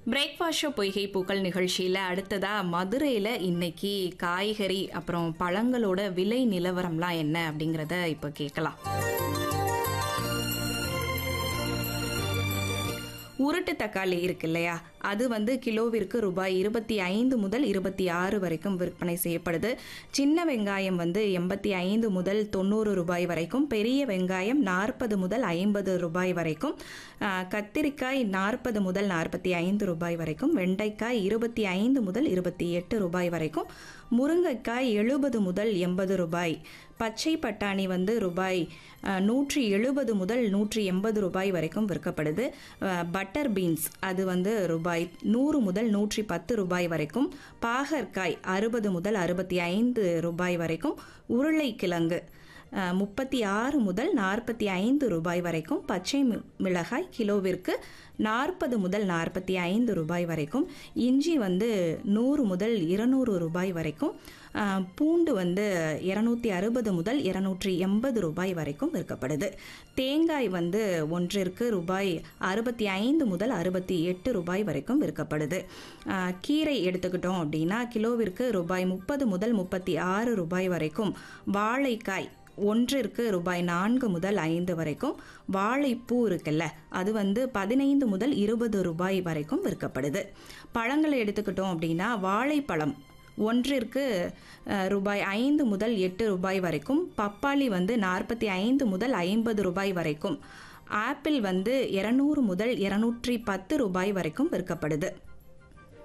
breakfast show பொய்கை பூக்கள் நிகழ்ச்சியில் அடுத்ததா மதுரையில் இன்னைக்கு காய்கறி அப்புறம் பழங்களோட விலை நிலவரம்லாம் என்ன அப்படிங்கிறத இப்போ கேட்கலாம் உருட்டு தக்காளி இருக்கு இல்லையா அது வந்து கிலோவிற்கு ரூபாய் இருபத்தி ஐந்து முதல் இருபத்தி ஆறு வரைக்கும் விற்பனை செய்யப்படுது சின்ன வெங்காயம் வந்து எண்பத்தி ஐந்து முதல் தொண்ணூறு ரூபாய் வரைக்கும் பெரிய வெங்காயம் நாற்பது முதல் ஐம்பது ரூபாய் வரைக்கும் ஆ, கத்திரிக்காய் நாற்பது முதல் நாற்பத்தி ஐந்து ரூபாய் வரைக்கும் வெண்டைக்காய் இருபத்தி ஐந்து முதல் இருபத்தி எட்டு ரூபாய் வரைக்கும் முருங்கைக்காய் எழுபது முதல் எண்பது ரூபாய் பச்சை பட்டாணி வந்து ரூபாய் அஹ், நூற்றி எழுபது முதல் நூற்றி எண்பது ரூபாய் வரைக்கும் விற்கப்படுது அஹ், பட்டர் பீன்ஸ் அது வந்து ரூபாய் நூறு முதல் நூற்றி பத்து ரூபாய் வரைக்கும் பாகற்காய் அறுபது முதல் அறுபத்தி ஐந்து ரூபாய் வரைக்கும் உருளைக்கிழங்கு அஹ், முப்பத்தி ஆறு முதல் நாற்பத்தி ஐந்து ரூபாய் வரைக்கும் பச்சை மி- மிளகாய் கிலோவிற்கு நாற்பது முதல் நாற்பத்தி ஐந்து ரூபாய் வரைக்கும் இஞ்சி வந்து நூறு முதல் இருநூறு ரூபாய் வரைக்கும் அஹ், பூண்டு வந்து இரநூத்தி அறுபது முதல் இரநூற்றி எண்பது ரூபாய் வரைக்கும் விற்கப்படுது தேங்காய் வந்து ஒன்றிற்கு ரூபாய் அறுபத்தி ஐந்து முதல் அறுபத்தி எட்டு ரூபாய் வரைக்கும் விற்கப்படுது அஹ், கீரை எடுத்துக்கிட்டோம் அப்படின்னா கிலோவிற்கு ரூபாய் முப்பது முதல் முப்பத்தி ஆறு ரூபாய் வரைக்கும் வாழைக்காய் ஒன்றிற்கு ரூபாய் நான்கு முதல் ஐந்து வரைக்கும் வாழைப்பூ இருக்குல்ல அது வந்து பதினைந்து முதல் இருபது ரூபாய் வரைக்கும் விற்கப்படுது பழங்களை எடுத்துக்கிட்டோம் அப்படின்னா வாழைப்பழம் ஒன்றிற்கு அஹ், ரூபாய் ஐந்து முதல் எட்டு ரூபாய் வரைக்கும் பப்பாளி வந்து நாற்பத்தி ஐந்து முதல் ஐம்பது ரூபாய் வரைக்கும் ஆப்பிள் வந்து இரநூறு முதல் இரநூற்றி பத்து ரூபாய் வரைக்கும் விற்கப்படுது